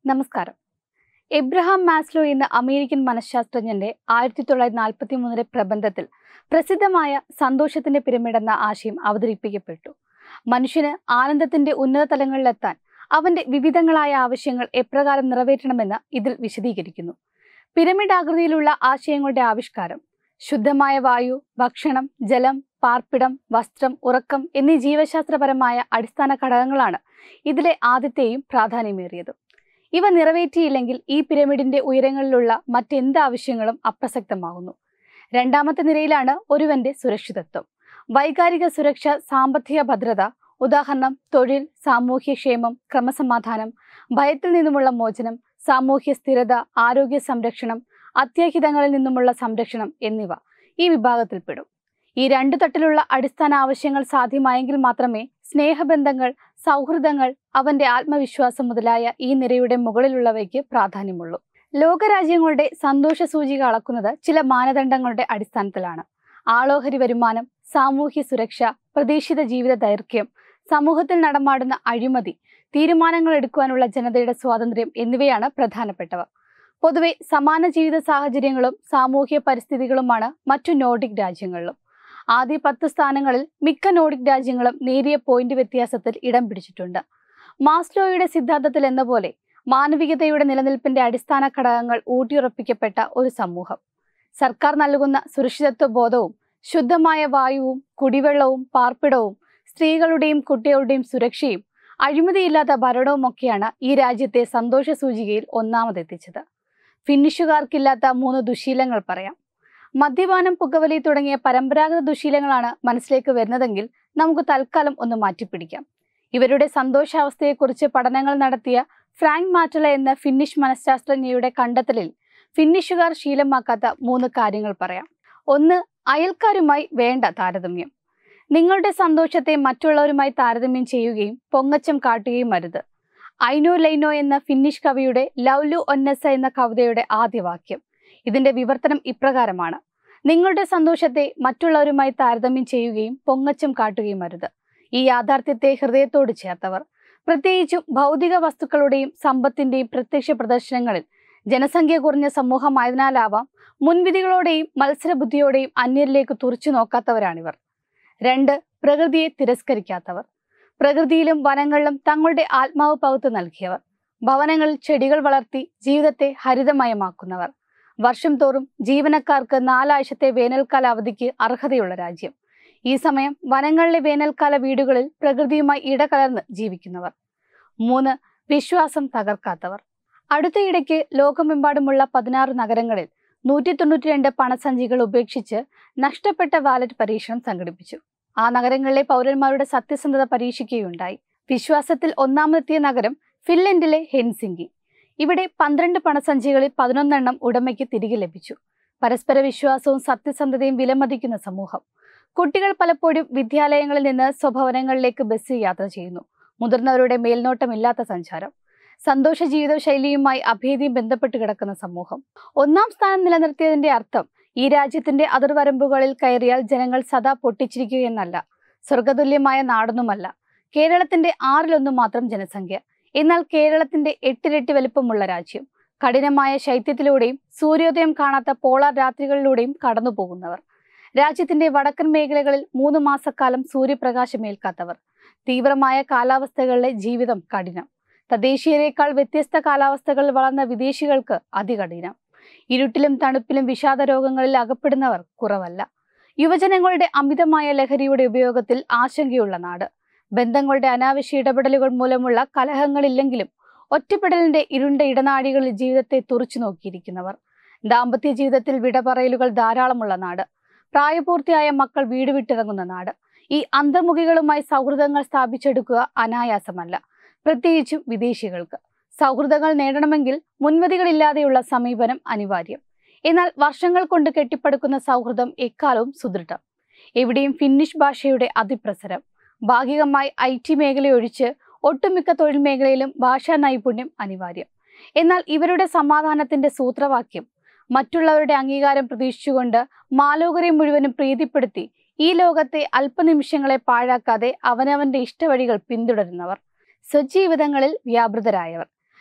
നമസ്കാരം Abraham Maslow എന്ന അമേരിക്കൻ മനഃശാസ്ത്രജ്ഞന്റെ ആയിരത്തി തൊള്ളായിരത്തി നാൽപ്പത്തി മൂന്നിലെ പ്രബന്ധത്തിൽ പ്രസിദ്ധമായ സന്തോഷത്തിന്റെ പിരമിഡ് എന്ന ആശയം അവതരിപ്പിക്കപ്പെട്ടു മനുഷ്യന് ആനന്ദത്തിന്റെ ഉന്നത തലങ്ങളിലെത്താൻ അവന്റെ വിവിധങ്ങളായ ആവശ്യങ്ങൾ എപ്രകാരം നിറവേറ്റണമെന്ന് ഇതിൽ വിശദീകരിക്കുന്നു പിരമിഡ് ആകൃതിയിലുള്ള ആശയങ്ങളുടെ ആവിഷ്കാരം ശുദ്ധമായ വായു ഭക്ഷണം ജലം പാർപ്പിടം വസ്ത്രം ഉറക്കം എന്നീ ജീവശാസ്ത്രപരമായ അടിസ്ഥാന ഘടകങ്ങളാണ് ഇതിലെ ആദ്യത്തെയും പ്രാധാന്യമേറിയതും ഇവ നിറവേറ്റിയില്ലെങ്കിൽ ഈ പിരമിഡിന്റെ ഉയരങ്ങളിലുള്ള മറ്റെന്ത് ആവശ്യങ്ങളും അപ്രസക്തമാകുന്നു രണ്ടാമത്തെ നിരയിലാണ് ഒരുവന്റെ സുരക്ഷിതത്വം വൈകാരിക സുരക്ഷ സാമ്പത്തിക ഭദ്രത ഉദാഹരണം തൊഴിൽ സാമൂഹ്യക്ഷേമം ക്രമസമാധാനം ഭയത്തിൽ നിന്നുമുള്ള മോചനം സാമൂഹ്യ സ്ഥിരത ആരോഗ്യ സംരക്ഷണം അത്യാഹിതങ്ങളിൽ നിന്നുമുള്ള സംരക്ഷണം എന്നിവ ഈ വിഭാഗത്തിൽപ്പെടും ഈ രണ്ടു തട്ടിലുള്ള അടിസ്ഥാന ആവശ്യങ്ങൾ സാധ്യമായെങ്കിൽ മാത്രമേ സ്നേഹബന്ധങ്ങൾ സൗഹൃദങ്ങൾ അവന്റെ ആത്മവിശ്വാസം മുതലായ ഈ നിരയുടെ മുകളിലുള്ളവയ്ക്ക് പ്രാധാന്യമുള്ളൂ ലോകരാജ്യങ്ങളുടെ സന്തോഷ സൂചിക അളക്കുന്നത് ചില മാനദണ്ഡങ്ങളുടെ അടിസ്ഥാനത്തിലാണ് ആളോഹരി വരുമാനം സാമൂഹ്യ സുരക്ഷ പ്രതീക്ഷിത ജീവിത ദൈർഘ്യം സമൂഹത്തിൽ നടമാടുന്ന അഴിമതി തീരുമാനങ്ങൾ എടുക്കുവാനുള്ള ജനതയുടെ സ്വാതന്ത്ര്യം എന്നിവയാണ് പ്രധാനപ്പെട്ടവ പൊതുവെ സമാന ജീവിത സാഹചര്യങ്ങളും സാമൂഹ്യ പരിസ്ഥിതികളുമാണ് മറ്റു നോർഡിക് രാജ്യങ്ങളിലും ആദ്യ പത്ത് സ്ഥാനങ്ങളിൽ മിക്ക നോർഡിക് രാജ്യങ്ങളും നേരിയ പോയിന്റ് വ്യത്യാസത്തിൽ ഇടം പിടിച്ചിട്ടുണ്ട് മാസ്ലോയുടെ സിദ്ധാന്തത്തിൽ എന്ന പോലെ മാനവികതയുടെ നിലനിൽപ്പിന്റെ അടിസ്ഥാന ഘടകങ്ങൾ ഊട്ടിയുറപ്പിക്കപ്പെട്ട ഒരു സമൂഹം സർക്കാർ നൽകുന്ന സുരക്ഷിതത്വ ബോധവും ശുദ്ധമായ വായുവും കുടിവെള്ളവും പാർപ്പിടവും സ്ത്രീകളുടെയും കുട്ടികളുടെയും സുരക്ഷയും അഴിമതിയില്ലാത്ത ഭരണവുമൊക്കെയാണ് ഈ രാജ്യത്തെ സന്തോഷ സൂചികയിൽ ഒന്നാമതെത്തിച്ചത് ഫിന്നിഷുകാർക്കില്ലാത്ത മൂന്ന് ദുശീലങ്ങൾ പറയാം മദ്യപാനം പുകവലി തുടങ്ങിയ പരമ്പരാഗത ദുശീലങ്ങളാണ് മനസ്സിലേക്ക് വരുന്നതെങ്കിൽ നമുക്ക് തൽക്കാലം ഒന്ന് മാറ്റിപ്പിടിക്കാം ഇവരുടെ സന്തോഷാവസ്ഥയെക്കുറിച്ച് പഠനങ്ങൾ നടത്തിയ ഫ്രാങ്ക് മാറ്റല എന്ന ഫിന്നിഷ് മനഃശാസ്ത്രജ്ഞയുടെ കണ്ടെത്തലിൽ ഫിന്നിഷുകാർ ശീലമാക്കാത്ത മൂന്ന് കാര്യങ്ങൾ പറയാം ഒന്ന് അയൽക്കാരുമായി വേണ്ട താരതമ്യം നിങ്ങളുടെ സന്തോഷത്തെ മറ്റുള്ളവരുമായി താരതമ്യം ചെയ്യുകയും പൊങ്ങച്ചം കാട്ടുകയും അരുത് ഐനോ ലൈനോ എന്ന ഫിന്നിഷ് കവിയുടെ ലൗലു ഒന്നസ എന്ന കവിതയുടെ ആദ്യ വാക്യം ഇതിന്റെ വിവർത്തനം ഇപ്രകാരമാണ് നിങ്ങളുടെ സന്തോഷത്തെ മറ്റുള്ളവരുമായി താരതമ്യം ചെയ്യുകയും പൊങ്ങച്ചം കാട്ടുകയും അരുത് ഈ യാഥാർത്ഥ്യത്തെ ഹൃദയത്തോട് ചേർത്തവർ പ്രത്യേകിച്ചും ഭൗതിക വസ്തുക്കളുടെയും സമ്പത്തിന്റെയും പ്രത്യക്ഷ പ്രദർശനങ്ങളിൽ ജനസംഖ്യ കുറഞ്ഞ സമൂഹമായതിനാലാവാം മുൻവിധികളോടെയും മത്സരബുദ്ധിയോടെയും അന്യരിലേക്ക് തുറച്ചു നോക്കാത്തവരാണിവർ രണ്ട് പ്രകൃതിയെ തിരസ്കരിക്കാത്തവർ പ്രകൃതിയിലും വനങ്ങളിലും തങ്ങളുടെ ആത്മാവ് പകുത്തു നൽകിയവർ ഭവനങ്ങളിൽ ചെടികൾ വളർത്തി ജീവിതത്തെ ഹരിതമയമാക്കുന്നവർ വർഷം തോറും ജീവനക്കാർക്ക് നാലാഴ്ചത്തെ വേനൽക്കാല അവധിക്ക് അർഹതയുള്ള രാജ്യം ഈ സമയം വനങ്ങളിലെ വേനൽക്കാല വീടുകളിൽ പ്രകൃതിയുമായി ഇടകലർന്ന് ജീവിക്കുന്നവർ മൂന്ന് വിശ്വാസം തകർക്കാത്തവർ അടുത്തയിടയ്ക്ക് ലോകമെമ്പാടുമുള്ള പതിനാറ് നഗരങ്ങളിൽ നൂറ്റി തൊണ്ണൂറ്റി രണ്ട് പണസഞ്ചികൾ ഉപേക്ഷിച്ച് നഷ്ടപ്പെട്ട വാലറ്റ് പരീക്ഷണം സംഘടിപ്പിച്ചു ആ നഗരങ്ങളിലെ പൗരന്മാരുടെ സത്യസന്ധത പരീക്ഷിക്കുകയുണ്ടായി വിശ്വാസത്തിൽ ഒന്നാമതെത്തിയ നഗരം ഫിൻലൻഡിലെ ഹെൻസിംഗി ഇവിടെ പന്ത്രണ്ട് പണസഞ്ചികളിൽ പതിനൊന്നെണ്ണം ഉടമയ്ക്ക് തിരികെ ലഭിച്ചു പരസ്പര വിശ്വാസവും സത്യസന്ധതയും വിലമതിക്കുന്ന സമൂഹം കുട്ടികൾ പലപ്പോഴും വിദ്യാലയങ്ങളിൽ നിന്ന് സ്വഭവനങ്ങളിലേക്ക് ബസ്സിൽ യാത്ര ചെയ്യുന്നു മുതിർന്നവരുടെ മേൽനോട്ടമില്ലാത്ത സഞ്ചാരം സന്തോഷ ജീവിത ശൈലിയുമായി അഭേദ്യം ബന്ധപ്പെട്ട് കിടക്കുന്ന സമൂഹം ഒന്നാം സ്ഥാനം നിലനിർത്തിയതിന്റെ അർത്ഥം ഈ രാജ്യത്തിന്റെ അതിർവരമ്പുകളിൽ കയറിയാൽ ജനങ്ങൾ സദാ പൊട്ടിച്ചിരിക്കുകയെന്നല്ല സ്വർഗതുല്യമായ നാടൊന്നുമല്ല കേരളത്തിന്റെ ആറിലൊന്നു മാത്രം ജനസംഖ്യ എന്നാൽ കേരളത്തിന്റെ എട്ടിരട്ടി വലുപ്പമുള്ള രാജ്യം കഠിനമായ ശൈത്യത്തിലൂടെയും സൂര്യോദയം കാണാത്ത പോളാർ രാത്രികളിലൂടെയും കടന്നു പോകുന്നവർ രാജ്യത്തിന്റെ വടക്കൻ മേഖലകളിൽ മൂന്ന് മാസക്കാലം സൂര്യപ്രകാശമേൽക്കാത്തവർ തീവ്രമായ കാലാവസ്ഥകളിലെ ജീവിതം കഠിനം തദ്ദേശീയരെക്കാൾ വ്യത്യസ്ത കാലാവസ്ഥകളിൽ വളർന്ന വിദേശികൾക്ക് അതികഠിനം ഇരുട്ടിലും തണുപ്പിലും വിഷാദ രോഗങ്ങളിൽ അകപ്പെടുന്നവർ കുറവല്ല യുവജനങ്ങളുടെ അമിതമായ ലഹരിയുടെ ഉപയോഗത്തിൽ ആശങ്കയുള്ള നാട് ബന്ധങ്ങളുടെ അനാവശ്യ ഇടപെടലുകൾ മൂലമുള്ള കലഹങ്ങളില്ലെങ്കിലും ഒറ്റപ്പെടലിന്റെ ഇരുണ്ട ഇടനാഴികളിൽ ജീവിതത്തെ തുറച്ചു നോക്കിയിരിക്കുന്നവർ ദാമ്പത്യ ജീവിതത്തിൽ വിടപറയലുകൾ ധാരാളമുള്ള നാട് പ്രായപൂർത്തിയായ മക്കൾ വീട് വിട്ടിറങ്ങുന്ന നാട് ഈ അന്തർമുഖികളുമായി സൗഹൃദങ്ങൾ സ്ഥാപിച്ചെടുക്കുക അനായാസമല്ല പ്രത്യേകിച്ചും വിദേശികൾക്ക് സൗഹൃദങ്ങൾ നേടണമെങ്കിൽ മുൻവിധികളില്ലാതെയുള്ള സമീപനം അനിവാര്യം എന്നാൽ വർഷങ്ങൾ കൊണ്ട് കെട്ടിപ്പടുക്കുന്ന സൗഹൃദം എക്കാലവും സുദൃഢം എവിടെയും ഫിന്നിഷ് ഭാഷയുടെ അതിപ്രസരം ഭാഗികമായി ഐ ടി മേഖലയൊഴിച്ച് ഒട്ടുമിക്ക തൊഴിൽ മേഖലയിലും ഭാഷാ നൈപുണ്യം അനിവാര്യം എന്നാൽ ഇവരുടെ സമാധാനത്തിന്റെ സൂത്രവാക്യം മറ്റുള്ളവരുടെ അംഗീകാരം പ്രതീക്ഷിച്ചുകൊണ്ട് മാലോകരെ മുഴുവനും പ്രീതിപ്പെടുത്തി ഈ ലോകത്തെ അല്പനിമിഷങ്ങളെ പാഴാക്കാതെ അവനവന്റെ ഇഷ്ടവഴികൾ പിന്തുടരുന്നവർ സ്വജീവിതങ്ങളിൽ വ്യാപൃതരായവർ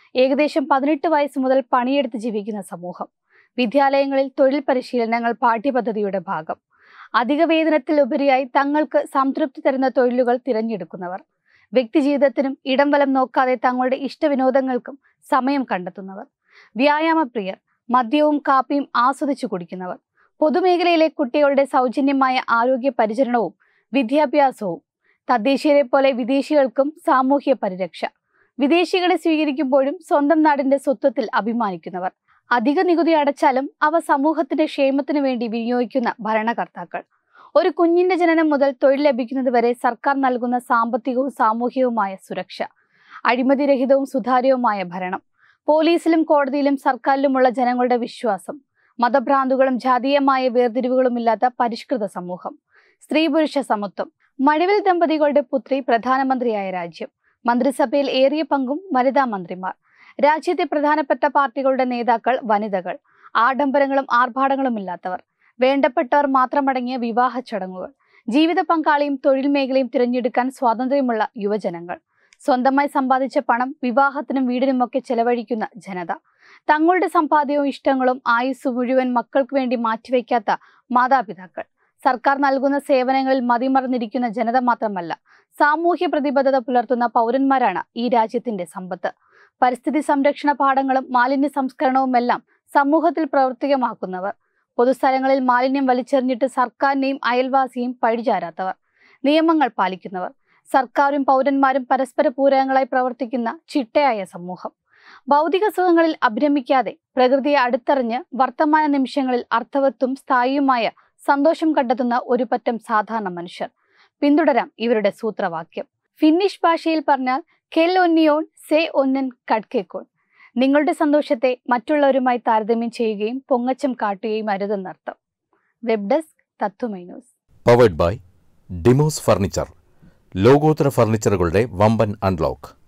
ഏകദേശം പതിനെട്ട് വയസ്സ് മുതൽ പണിയെടുത്ത് ജീവിക്കുന്ന സമൂഹം വിദ്യാലയങ്ങളിൽ തൊഴിൽ പരിശീലനങ്ങൾ പാഠ്യപദ്ധതിയുടെ ഭാഗം അധിക വേതനത്തിലുപരിയായി തങ്ങൾക്ക് സംതൃപ്തി തരുന്ന തൊഴിലുകൾ തിരഞ്ഞെടുക്കുന്നവർ വ്യക്തിജീവിതത്തിനും ഇടം വലം നോക്കാതെ തങ്ങളുടെ ഇഷ്ടവിനോദങ്ങൾക്കും സമയം കണ്ടെത്തുന്നവർ വ്യായാമപ്രിയർ മദ്യവും കാപ്പിയും ആസ്വദിച്ചു കുടിക്കുന്നവർ പൊതുമേഖലയിലെ കുട്ടികളുടെ സൗജന്യമായ ആരോഗ്യ പരിചരണവും വിദ്യാഭ്യാസവും തദ്ദേശീയരെ പോലെ വിദേശികൾക്കും സാമൂഹ്യ പരിരക്ഷ വിദേശികളെ സ്വീകരിക്കുമ്പോഴും സ്വന്തം നാടിന്റെ സ്വത്വത്തിൽ അഭിമാനിക്കുന്നവർ അധിക നികുതി അടച്ചാലും അവ സമൂഹത്തിന്റെ ക്ഷേമത്തിനു വേണ്ടി വിനിയോഗിക്കുന്ന ഭരണകർത്താക്കൾ ഒരു കുഞ്ഞിന്റെ ജനനം മുതൽ തൊഴിൽ ലഭിക്കുന്നതുവരെ സർക്കാർ നൽകുന്ന സാമ്പത്തികവും സാമൂഹികവുമായ സുരക്ഷ അഴിമതിരഹിതവും സുതാര്യവുമായ ഭരണം പോലീസിലും കോടതിയിലും സർക്കാരിലുമുള്ള ജനങ്ങളുടെ വിശ്വാസം മതഭ്രാന്തുകളും ജാതീയമായ വേർതിരിവുകളുമില്ലാത്ത പരിഷ്കൃത സമൂഹം സ്ത്രീ പുരുഷ സമത്വം മഴവിൽ ദമ്പതികളുടെ പുത്രി പ്രധാനമന്ത്രിയായ രാജ്യം മന്ത്രിസഭയിൽ ഏറിയ പങ്കും വനിതാ മന്ത്രിമാർ രാജ്യത്തെ പ്രധാനപ്പെട്ട പാർട്ടികളുടെ നേതാക്കൾ വനിതകൾ ആഡംബരങ്ങളും ആർഭാടങ്ങളും ഇല്ലാത്തവർ വേണ്ടപ്പെട്ടവർ മാത്രമടങ്ങിയ വിവാഹ ചടങ്ങുകൾ ജീവിത പങ്കാളിയും തൊഴിൽ മേഖലയും തിരഞ്ഞെടുക്കാൻ സ്വാതന്ത്ര്യമുള്ള യുവജനങ്ങൾ സ്വന്തമായി സമ്പാദിച്ച പണം വിവാഹത്തിനും വീടിനുമൊക്കെ ചെലവഴിക്കുന്ന ജനത തങ്ങളുടെ സമ്പാദ്യവും ഇഷ്ടങ്ങളും ആയുസ് മുഴുവൻ മക്കൾക്ക് വേണ്ടി മാറ്റിവെക്കാത്ത മാതാപിതാക്കൾ സർക്കാർ നൽകുന്ന സേവനങ്ങളിൽ മതിമറന്നിരിക്കുന്ന ജനത മാത്രമല്ല സാമൂഹ്യ പ്രതിബദ്ധത പുലർത്തുന്ന പൗരന്മാരാണ് ഈ രാജ്യത്തിന്റെ സമ്പത്ത് പരിസ്ഥിതി സംരക്ഷണ പാഠങ്ങളും മാലിന്യ സംസ്കരണവുമെല്ലാം സമൂഹത്തിൽ പ്രവർത്തികമാക്കുന്നവർ പൊതുസ്ഥലങ്ങളിൽ മാലിന്യം വലിച്ചെറിഞ്ഞിട്ട് സർക്കാരിനെയും അയൽവാസിയും പഴിചാരാത്തവർ നിയമങ്ങൾ പാലിക്കുന്നവർ സർക്കാരും പൗരന്മാരും പരസ്പര പൂരകങ്ങളായി പ്രവർത്തിക്കുന്ന ചിട്ടയായ സമൂഹം ഭൗതിക സുഖങ്ങളിൽ അഭിരമിക്കാതെ പ്രകൃതിയെ അടുത്തറിഞ്ഞ് വർത്തമാന നിമിഷങ്ങളിൽ അർത്ഥവത്തും സ്ഥായിയുമായ സന്തോഷം കണ്ടെത്തുന്ന ഒരു പറ്റം സാധാരണ മനുഷ്യർ പിന്തുടരാം ഇവരുടെ സൂത്രവാക്യം ഫിന്നിഷ് ഭാഷയിൽ പറഞ്ഞാൽ കെൽ ഒന്നിയോൺ സേ ഒന്നൻ കഡ്കേക്കോൺ നിങ്ങളുടെ സന്തോഷത്തെ മറ്റുള്ളവരുമായി താരതമ്യം ചെയ്യുകയും പൊങ്ങച്ചം കാട്ടുകയും അരുതെന്നർത്ഥം web desk Tatwamayi news powered by Dimos furniture ലോകോത്തര ഫർണിച്ചറുകളുടെ വമ്പൻ അൺലോക്ക്